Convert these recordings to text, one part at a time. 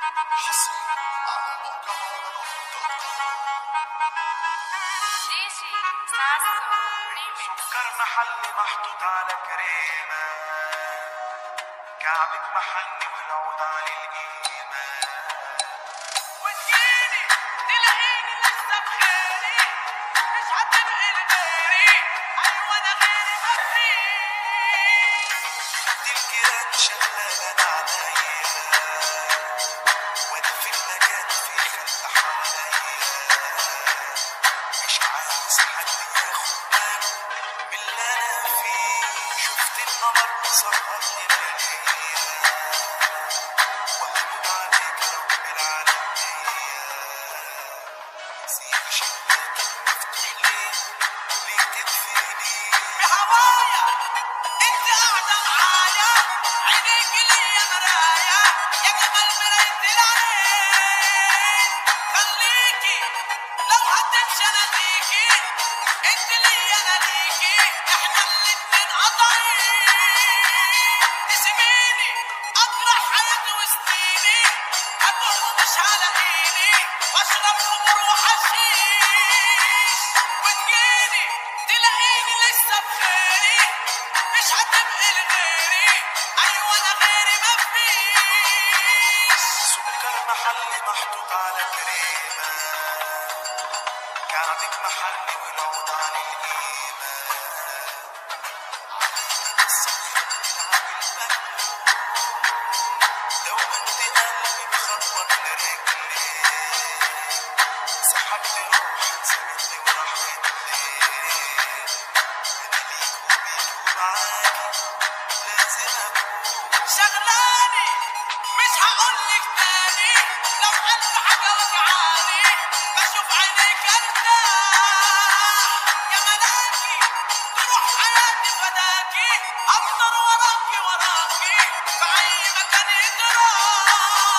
سكر محلي محطوط على كريمة كعبك محلي والعود على القيمة وتجيني تلاقيني لسه بخيري مش هتبقي لغيري ايوه انا غيري مفيش دي الجيران شغالة عنايا وانا في المكان في خلق حواليا مش عايز حد ياخد باله من اللي انا فيه شفت القمر مسهرني الليل وقلب عليك رب العالمين سيب شباكك مفتوح ليه ليه تدفيني بهوايا انت قاعدة معايا عينيك ليا مرايا يا جمال مراية العين خليكي لو هتمشي انا ليكي انت ليا انا ليكي احنا الاتنين قطعين تسيبيني اجرح حياتي وسنيني ابوح ومش هلاقيني واشرب خمر وحشيش وتجيني تلاقيني لسه بخيري مش هتبقي لغيري ايوه انا غيري مفيش سكر محلي محطوط على كريمة كعبك محلي والعود على القيمة لو انت قلبي بخطوة لرجلي سحبت روحي سابتني وراحت ليه انا ليك وبيك ومعاكي لازم اكون شغلاني مش هقولك تاني لو قلب حاجة وجعاني بشوف عينيك ارتاح يا ملاكي تروح حياتي فداكي افضل وراكي وراكي في اي مكان يجراح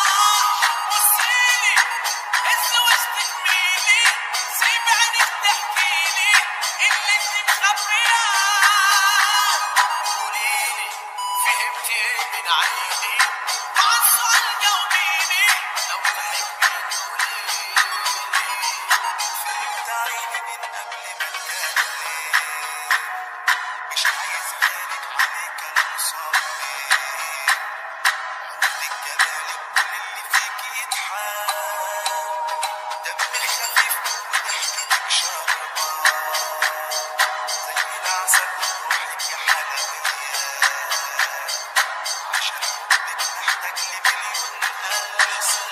بصيلي هز وشك ميلي سيب عينك تحكيلي اللي انت مخبياه قوليلي فهمت ايه من عيني وعن السؤال جاوبيني لو تحبيني قوليلي فهمت عيني من قبل ما تكلم مش عايز غيرك عليك انا مصمم عودك جمالك كل اللي فيك يتحال دمك خفيف وضحكتك شربة زي العسل روحك يا حلويات عشان حبك محتاج لمليون قلب